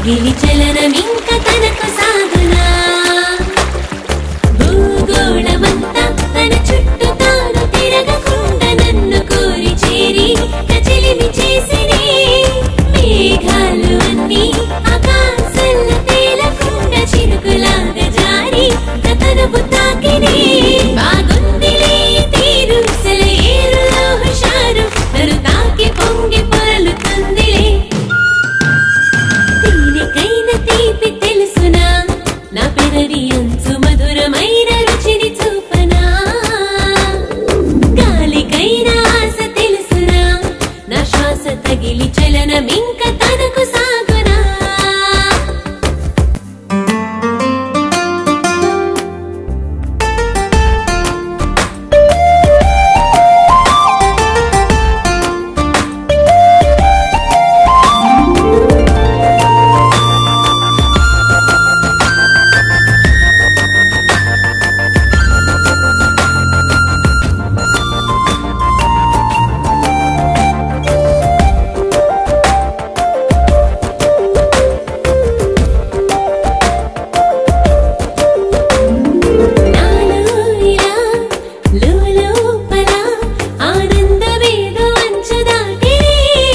తగిలి చలనమింక తనకు సాగునా భూగోళమంతా తన చుట్టూ తాను తిరగకుండా నన్ను కోరి చేరి కచిలిమి చేసినే మేఘాలు అన్నీ ఆకాశంలో తేలకుండా చినుకులాగా జారి తనపు తాకినే బాగుందిలే ఈ తీరు సెలయేరులో హుషారు నన్ను తాకి పొంగి పొరలుతుందిలే దీనికైన తీపి తెలుసునా నా పెదవి అంచు మధురమైన రుచిని చూపనా గాలికైన ఆశ తెలుసునా నా శ్వాస తగిలి చలనమింక తనకు సాగునా నాలో ఇలా లోలోపల ఆనందమేదో అంచు దాటినే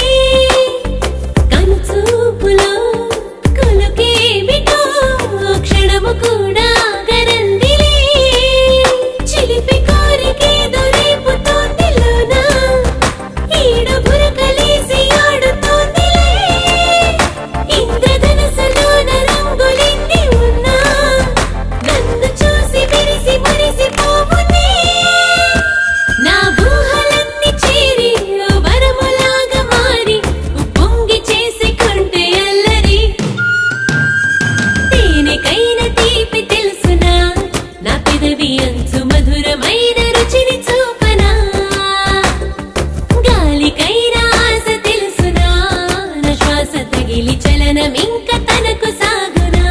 కనుచూపులో కొలుకేమిటో క్షణము కూడా ఆగనందిలే చిలిపి కోరికేదో రేపుతోంది లోనా ఈడు బురకలేసి ఆడుతోందిలే ఇంద్రధనుసులోన రంగులెన్ని ఉన్నా నన్ను చూసి విరిసి మురిసిపోవునే నా ఊహలన్నీ చేరి ఓ వరములాగా మారి ఉప్పొంగి చేసుకుంటే అల్లరి తేనెకైన తీపి తెలుసునా నా పెదవి అంచు మధురమైన రుచిని చూపనా గాలికైన ఆశ తెలుసునా నా శ్వాస తగిలి చలనమింక తనకు సాగునా